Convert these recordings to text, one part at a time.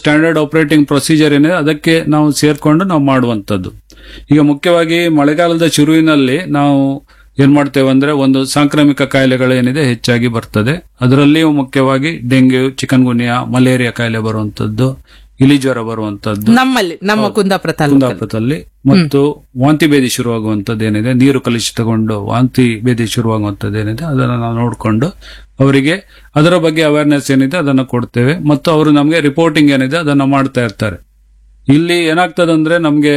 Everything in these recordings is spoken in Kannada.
ಸ್ಟ್ಯಾಂಡರ್ಡ್ ಆಪರೇಟಿಂಗ್ ಪ್ರೊಸೀಜರ್ ಏನಿದೆ ಅದಕ್ಕೆ ನಾವು ಸೇರ್ಕೊಂಡು ನಾವು ಮಾಡುವಂತದ್ದು ಈಗ ಮುಖ್ಯವಾಗಿ ಮಳೆಗಾಲದ ಶುರುವಿನಲ್ಲಿ ನಾವು ಏನ್ ಮಾಡ್ತೇವೆ ಅಂದ್ರೆ ಒಂದು ಸಾಂಕ್ರಾಮಿಕ ಕಾಯಿಲೆಗಳು ಏನಿದೆ ಹೆಚ್ಚಾಗಿ ಬರ್ತದೆ ಅದರಲ್ಲಿಯೂ ಮುಖ್ಯವಾಗಿ ಡೆಂಗ್ಯೂ ಚಿಕನ್ ಗುನಿಯಾ ಮಲೇರಿಯಾ ಕಾಯಿಲೆ ಬರುವಂತದ್ದು ಇಲಿ ಜ್ವರ ಬರುವಂತದ್ದು ನಮ್ಮಲ್ಲಿ ನಮ್ಮ ಕುಂದಾಪುರ ತಾಲೂಕು ಕುಂದಾಪುರದಲ್ಲಿ ಮತ್ತು ವಾಂತಿ ಭೇದಿ ಶುರುವಾಗುವಂತದ್ದು ಏನಿದೆ ನೀರು ಕಲುಷಿತಗೊಂಡು ವಾಂತಿ ಭೇದಿ ಶುರುವಾಗುವಂತದ್ದು ಏನಿದೆ ಅದನ್ನ ನಾವು ನೋಡಿಕೊಂಡು ಅವರಿಗೆ ಅದರ ಬಗ್ಗೆ ಅವೇರ್ನೆಸ್ ಏನಿದೆ ಅದನ್ನ ಕೊಡ್ತೇವೆ ಮತ್ತು ಅವರು ನಮಗೆ ರಿಪೋರ್ಟಿಂಗ್ ಏನಿದೆ ಅದನ್ನ ಮಾಡ್ತಾ ಇರ್ತಾರೆ ಇಲ್ಲಿ ಏನಾಗ್ತದೆ ಅಂದ್ರೆ ನಮ್ಗೆ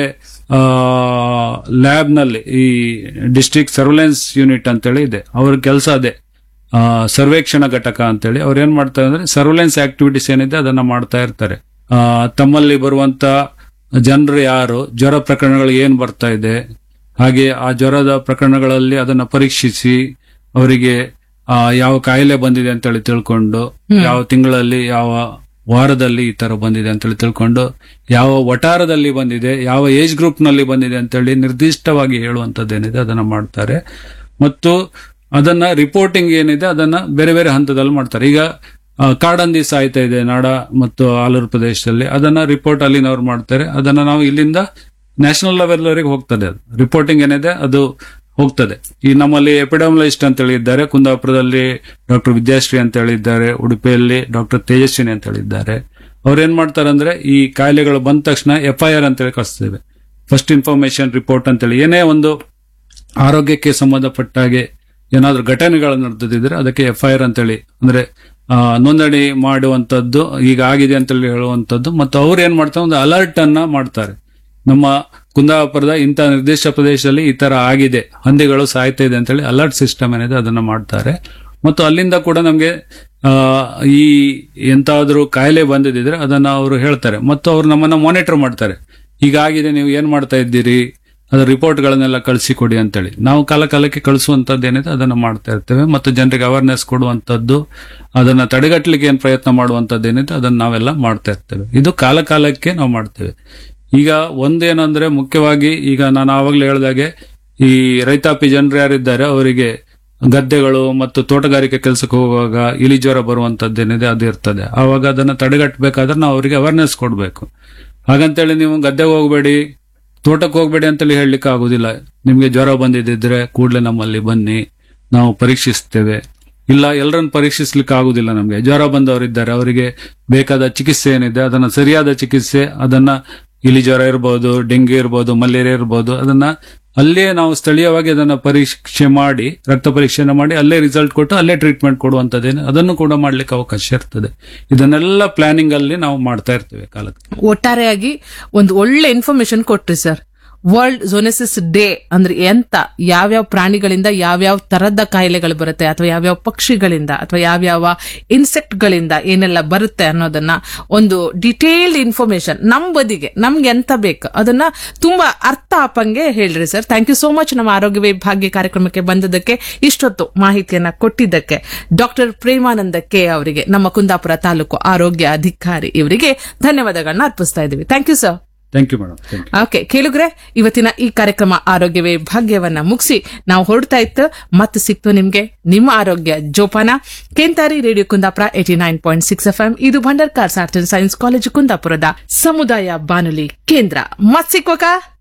ಲ್ಯಾಬ್ ನಲ್ಲಿ ಈ ಡಿಸ್ಟ್ರಿಕ್ಟ್ ಸರ್ವೆಲೆನ್ಸ್ ಯೂನಿಟ್ ಅಂತೇಳಿ ಇದೆ ಅವ್ರ ಕೆಲಸ ಅದೇ ಆ, ಸರ್ವೇಕ್ಷಣಾ ಘಟಕ ಅಂತೇಳಿ ಅವ್ರು ಏನ್ ಮಾಡ್ತಾರೆ ಅಂದ್ರೆ ಸರ್ವೆಲೆನ್ಸ್ ಆಕ್ಟಿವಿಟೀಸ್ ಏನಿದೆ ಅದನ್ನ ಮಾಡ್ತಾ ಇರ್ತಾರೆ ಆ, ತಮ್ಮಲ್ಲಿ ಬರುವಂತ ಜನರು ಯಾರು ಜ್ವರ ಪ್ರಕರಣಗಳು ಏನ್ ಬರ್ತಾ ಇದೆ ಹಾಗೆ ಆ ಜ್ವರದ ಪ್ರಕರಣಗಳಲ್ಲಿ ಅದನ್ನ ಪರೀಕ್ಷಿಸಿ ಅವರಿಗೆ ಆ, ಯಾವ ಕಾಯಿಲೆ ಬಂದಿದೆ ಅಂತೇಳಿ ತಿಳ್ಕೊಂಡು ಯಾವ ತಿಂಗಳಲ್ಲಿ ಯಾವ ವಾರದಲ್ಲಿ ಈ ತರ ಬಂದಿದೆ ಅಂತೇಳಿ ತಿಳ್ಕೊಂಡು ಯಾವ ವಟಾರದಲ್ಲಿ ಬಂದಿದೆ ಯಾವ ಏಜ್ ಗ್ರೂಪ್ ನಲ್ಲಿ ಬಂದಿದೆ ಅಂತೇಳಿ ನಿರ್ದಿಷ್ಟವಾಗಿ ಹೇಳುವಂತದ್ದೇನಿದೆ ಅದನ್ನ ಮಾಡ್ತಾರೆ ಮತ್ತು ಅದನ್ನ ರಿಪೋರ್ಟಿಂಗ್ ಏನಿದೆ ಅದನ್ನ ಬೇರೆ ಬೇರೆ ಹಂತದಲ್ಲಿ ಮಾಡ್ತಾರೆ ಈಗ ಆ, ಕಾಡಂದಿ ಸಾಯ್ತಾ ಇದೆ ನಾಡ ಮತ್ತು ಆಲೂರು ಪ್ರದೇಶದಲ್ಲಿ ಅದನ್ನ ರಿಪೋರ್ಟ್ ಅಲ್ಲಿನವ್ರು ಮಾಡ್ತಾರೆ ಅದನ್ನ ನಾವು ಇಲ್ಲಿಂದ ನ್ಯಾಷನಲ್ ಲೆವೆಲ್ ವರೆಗೆ ಹೋಗ್ತದೆ ಅದು ರಿಪೋರ್ಟಿಂಗ್ ಏನಿದೆ ಅದು ಹೋಗ್ತದೆ ಈ ನಮ್ಮಲ್ಲಿ ಎಪಿಡಮಿಲಜಿಸ್ಟ್ ಅಂತ ಹೇಳಿದ್ದಾರೆ ಕುಂದಾಪುರದಲ್ಲಿ ಡಾಕ್ಟರ್ ವಿದ್ಯಾಶ್ರೀ ಅಂತ ಹೇಳಿದ್ದಾರೆ ಉಡುಪಿಯಲ್ಲಿ ಡಾಕ್ಟರ್ ತೇಜಸ್ವಿನಿ ಅಂತ ಹೇಳಿದ್ದಾರೆ ಅವ್ರು ಏನ್ ಮಾಡ್ತಾರೆ ಅಂದ್ರೆ ಈ ಕಾಯಿಲೆಗಳು ಬಂದ ತಕ್ಷಣ ಎಫ್ ಐ ಆರ್ ಅಂತೇಳಿ ಕಳಿಸ್ತೇವೆ ಫಸ್ಟ್ ಇನ್ಫಾರ್ಮೇಶನ್ ರಿಪೋರ್ಟ್ ಅಂತೇಳಿ ಏನೇ ಒಂದು ಆರೋಗ್ಯಕ್ಕೆ ಸಂಬಂಧಪಟ್ಟ ಹಾಗೆ ಏನಾದ್ರೂ ಘಟನೆಗಳು ನಡೆದಿದ್ರೆ ಅದಕ್ಕೆ ಎಫ್ ಐ ಆರ್ ಅಂತೇಳಿ ಅಂದ್ರೆ ಆ, ನೋಂದಣಿ ಮಾಡುವಂತದ್ದು ಈಗ ಆಗಿದೆ ಅಂತೇಳಿ ಹೇಳುವಂತದ್ದು ಮತ್ತು ಅವ್ರು ಏನ್ ಮಾಡ್ತಾರೆ ಒಂದು ಅಲರ್ಟ್ ಅನ್ನ ಮಾಡ್ತಾರೆ ನಮ್ಮ ಕುಂದಾಪುರದ ಇಂಥ ನಿರ್ದಿಷ್ಟ ಪ್ರದೇಶದಲ್ಲಿ ಈ ತರ ಆಗಿದೆ ಹಂದಿಗಳು ಸಾಯ್ತಾ ಇದೆ ಅಂತೇಳಿ ಅಲರ್ಟ್ ಸಿಸ್ಟಮ್ ಏನಿದೆ ಅದನ್ನ ಮಾಡ್ತಾರೆ ಮತ್ತು ಅಲ್ಲಿಂದ ಕೂಡ ನಮಗೆ ಆ, ಈ ಎಂತಾದ್ರೂ ಕಾಯಿಲೆ ಬಂದಿದ್ರೆ ಅದನ್ನ ಅವರು ಹೇಳ್ತಾರೆ ಮತ್ತು ಅವರು ನಮ್ಮನ್ನ ಮಾನಿಟರ್ ಮಾಡ್ತಾರೆ ಹೀಗಾಗಿದೆ ನೀವು ಏನ್ ಮಾಡ್ತಾ ಇದ್ದೀರಿ ಅದರ ರಿಪೋರ್ಟ್ಗಳನ್ನೆಲ್ಲ ಕಳಿಸಿಕೊಡಿ ಅಂತೇಳಿ ನಾವು ಕಾಲ ಕಾಲಕ್ಕೆ ಕಳಿಸುವಂತದ್ದು ಏನಿದೆ ಅದನ್ನ ಮಾಡ್ತಾ ಇರ್ತೇವೆ ಮತ್ತು ಜನರಿಗೆ ಅವೇರ್ನೆಸ್ ಕೊಡುವಂತದ್ದು ಅದನ್ನ ತಡೆಗಟ್ಟಲಿಕ್ಕೆ ಏನ್ ಪ್ರಯತ್ನ ಮಾಡುವಂತದ್ದು ಏನಿದೆ ಅದನ್ನ ನಾವೆಲ್ಲ ಮಾಡ್ತಾ ಇರ್ತೇವೆ ಇದು ಕಾಲ ಕಾಲಕ್ಕೆ ನಾವು ಮಾಡ್ತೇವೆ ಈಗ ಒಂದೇನಂದ್ರೆ ಮುಖ್ಯವಾಗಿ ಈಗ ನಾನು ಆವಾಗಲೇ ಹೇಳ್ದಾಗೆ ಈ ರೈತಾಪಿ ಜನರು ಯಾರಿದ್ದಾರೆ ಅವರಿಗೆ ಗದ್ದೆಗಳು ಮತ್ತು ತೋಟಗಾರಿಕೆ ಕೆಲಸಕ್ಕೆ ಹೋಗುವಾಗ ಇಲಿ ಜ್ವರ ಬರುವಂತದ್ದೇನಿದೆ ಅದು ಇರ್ತದೆ ಆವಾಗ ಅದನ್ನ ತಡೆಗಟ್ಟಬೇಕಾದ್ರೆ ನಾವು ಅವರಿಗೆ ಅವೇರ್ನೆಸ್ ಕೊಡಬೇಕು ಹಾಗಂತೇಳಿ ನೀವು ಗದ್ದೆಗೆ ಹೋಗಬೇಡಿ ತೋಟಕ್ಕೆ ಹೋಗ್ಬೇಡಿ ಅಂತೇಳಿ ಹೇಳಲಿಕ್ಕೆ ಆಗುದಿಲ್ಲ ನಿಮ್ಗೆ ಜ್ವರ ಬಂದಿದ್ದಿದ್ರೆ ಕೂಡಲೇ ನಮ್ಮಲ್ಲಿ ಬನ್ನಿ ನಾವು ಪರೀಕ್ಷಿಸ್ತೇವೆ ಇಲ್ಲ ಎಲ್ಲರನ್ನು ಪರೀಕ್ಷಿಸ್ಲಿಕ್ಕೆ ಆಗುದಿಲ್ಲ ನಮ್ಗೆ ಜ್ವರ ಬಂದವರಿದ್ದಾರೆ ಅವರಿಗೆ ಬೇಕಾದ ಚಿಕಿತ್ಸೆ ಏನಿದೆ ಅದನ್ನ ಸರಿಯಾದ ಚಿಕಿತ್ಸೆ ಅದನ್ನ ಇಲಿ ಜ್ವರ ಇರ್ಬೋದು ಡೆಂಗ್ಯೂ ಇರ್ಬೋದು ಮಲೇರಿಯಾ ಇರ್ಬೋದು ಅದನ್ನ ಅಲ್ಲೇ ನಾವು ಸ್ಥಳೀಯವಾಗಿ ಅದನ್ನ ಪರೀಕ್ಷೆ ಮಾಡಿ ರಕ್ತ ಪರೀಕ್ಷೆನ ಮಾಡಿ ಅಲ್ಲೇ ರಿಸಲ್ಟ್ ಕೊಟ್ಟು ಅಲ್ಲೇ ಟ್ರೀಟ್ಮೆಂಟ್ ಕೊಡುವಂತದ್ದೇನು ಅದನ್ನು ಕೂಡ ಮಾಡ್ಲಿಕ್ಕೆ ಅವಕಾಶ ಇರ್ತದೆ ಇದನ್ನೆಲ್ಲ ಪ್ಲಾನಿಂಗ್ ಅಲ್ಲಿ ನಾವು ಮಾಡ್ತಾ ಇರ್ತೇವೆ ಕಾಲಕ್ಕೆ ಒಟ್ಟಾರೆಯಾಗಿ ಒಂದು ಒಳ್ಳೆ ಇನ್ಫಾರ್ಮೇಶನ್ ಕೊಟ್ರಿ ಸರ್ ವರ್ಲ್ಡ್ ಝೋನೆಸಿಸ್ ಡೇ ಅಂದ್ರೆ ಎಂತ ಯಾವ್ಯಾವ ಪ್ರಾಣಿಗಳಿಂದ ಯಾವ್ಯಾವ ತರದ ಕಾಯಿಲೆಗಳು ಬರುತ್ತೆ ಅಥವಾ ಯಾವ್ಯಾವ ಪಕ್ಷಿಗಳಿಂದ ಅಥವಾ ಯಾವ್ಯಾವ ಇನ್ಸೆಕ್ಟ್ ಗಳಿಂದ ಏನೆಲ್ಲ ಬರುತ್ತೆ ಅನ್ನೋದನ್ನ ಒಂದು ಡಿಟೇಲ್ಡ್ ಇನ್ಫಾರ್ಮೇಶನ್ ನಮ್ ಬದಿಗೆ ನಮ್ಗೆ ಎಂತ ಬೇಕು ಅದನ್ನ ತುಂಬಾ ಅರ್ಥ ಆಪಂಗೆ ಹೇಳ್ರಿ sir thank you so much ನಮ್ಮ ಆರೋಗ್ಯ ವಿಭಾಗ್ಯ ಕಾರ್ಯಕ್ರಮಕ್ಕೆ ಬಂದದಕ್ಕೆ ಇಷ್ಟೊತ್ತು ಮಾಹಿತಿಯನ್ನ ಕೊಟ್ಟಿದ್ದಕ್ಕೆ ಡಾಕ್ಟರ್ ಪ್ರೇಮಾನಂದ ಕೆ ಅವರಿಗೆ ನಮ್ಮ ಕುಂದಾಪುರ ತಾಲೂಕು ಆರೋಗ್ಯ ಅಧಿಕಾರಿ ಇವರಿಗೆ ಧನ್ಯವಾದಗಳನ್ನ ಅರ್ಪಿಸ್ತಾ ಇದ್ದೀವಿ thank you sir thank you madam thank you okay ಕೇಳುಗ್ರೆ ಇವತ್ತಿನ ಈ ಕಾರ್ಯಕ್ರಮ ಆರೋಗ್ಯವೇ ಭಾಗ್ಯವನ್ನ ಮುಗಿಸಿ ನಾವು ಹೊರಡ್ತಾ ಇತ್ತು ಮತ್ತೆ ಸಿಕ್ತು ನಿಮ್ಗೆ ನಿಮ್ಮ ಆರೋಗ್ಯ ಜೋಪಾನ ಕೆಂತಾರಿ radio Kundapura eighty nine point six F ಇದು Bhandarkar arts and science college ಕುಂದಾಪುರದ ಸಮುದಾಯ ಬಾನುಲಿ ಕೇಂದ್ರ ಮತ್ ಸಿಕ್ಕೋಕ